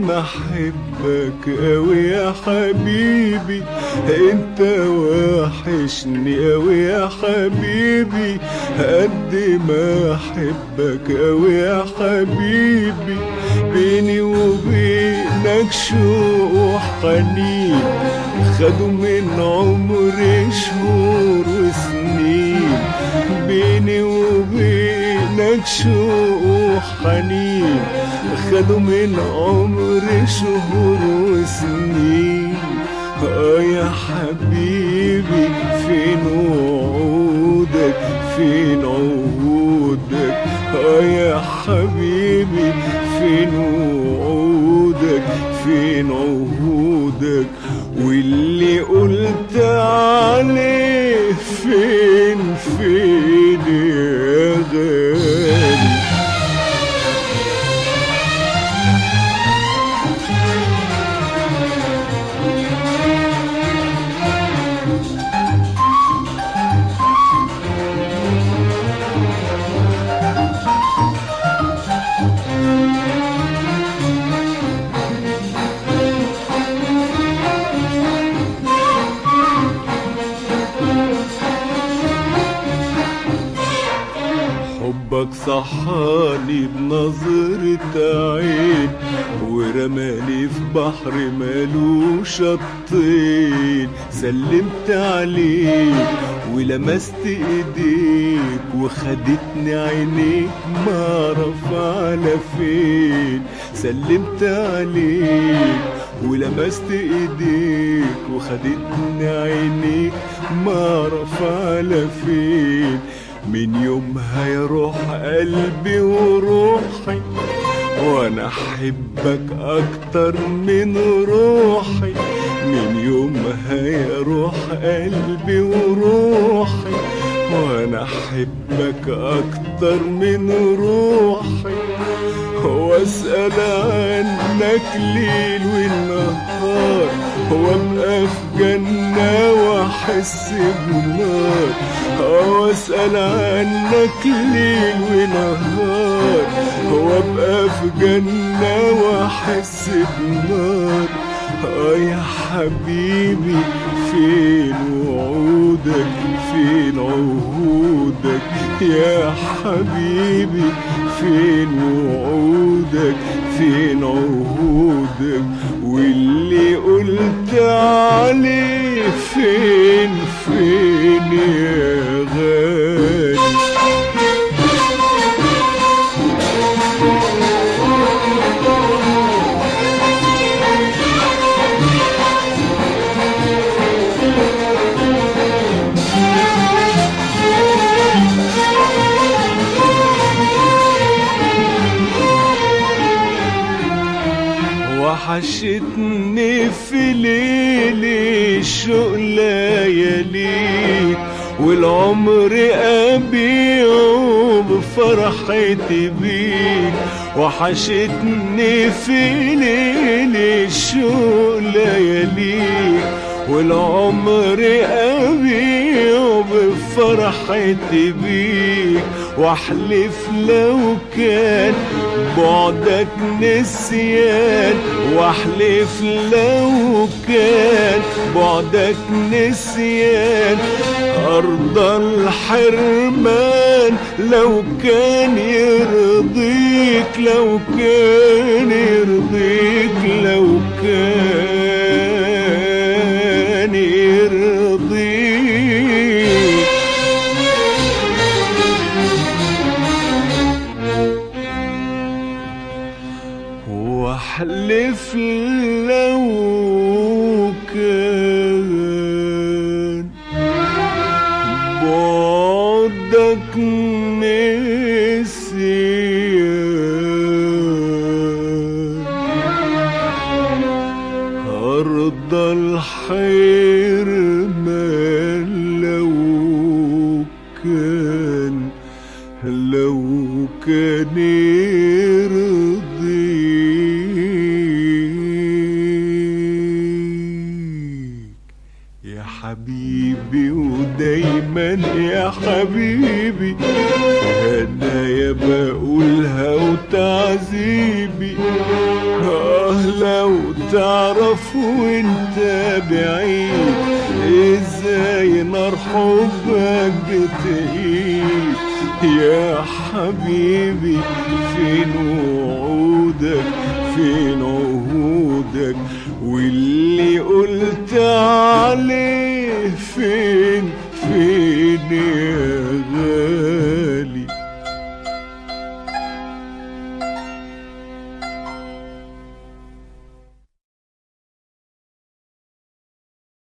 ما احبك اوي يا حبيبي انت وحشني اوي يا حبيبي قد ما احبك اوي يا حبيبي بيني وبينك شوق وحنين خدوا من عمري شهور وسنين بيني وبينك شوق وحنين خدوا من عمري شهور وسنين اه يا حبيبي فين وعودك فين عهودك اه يا حبيبي فين وعودك فين عهودك واللي قلت عليه فين فين يا غالي حبك صحاني بنظرة عين ورماني في بحر مالوش شطين سلمت عليك ولمست ايديك وخدتني عينيك معرف على فين سلمت عليك ولمست ايديك وخدتني عينيك معرف على فين من يومها يروح قلبي وروحي وانا احبك اكتر من روحي من يومها يروح قلبي وروحي وانا احبك اكتر من روحي واسال عنك ليل والنهار وابقى في جنة واحس بنار واسال عنك ليل ونهار وابقى في جنة واحس بنار اه يا حبيبي فين وعودك فين عهودك يا حبيبي فين وعودك فين عهودك واللي قلت عليه فين فين يا غالي وحشتني في ليل الشوق لياليك والعمر أبيعه بفرحتي بيك وحشتني في ليل الشوق لياليك والعمر أبيعه بفرحتي بيك واحلف لو كان بعدك نسيان واحلف لو كان بعدك نسيان أرض الحرمان لو كان يرضيك لو كان يرضيك لو كان يرضيك واحلف لو كان بعدك نسيان أرض الحرمان لو كان لو كان يرضيك يا حبيبي ودايما يا حبيبي هدايا بقولها وتعذيبي اه لو تعرف وانت بعيد ازاي نار حبك بتقيد يا حبيبي فين وعودك فين عهودك واللي قلت عليه فين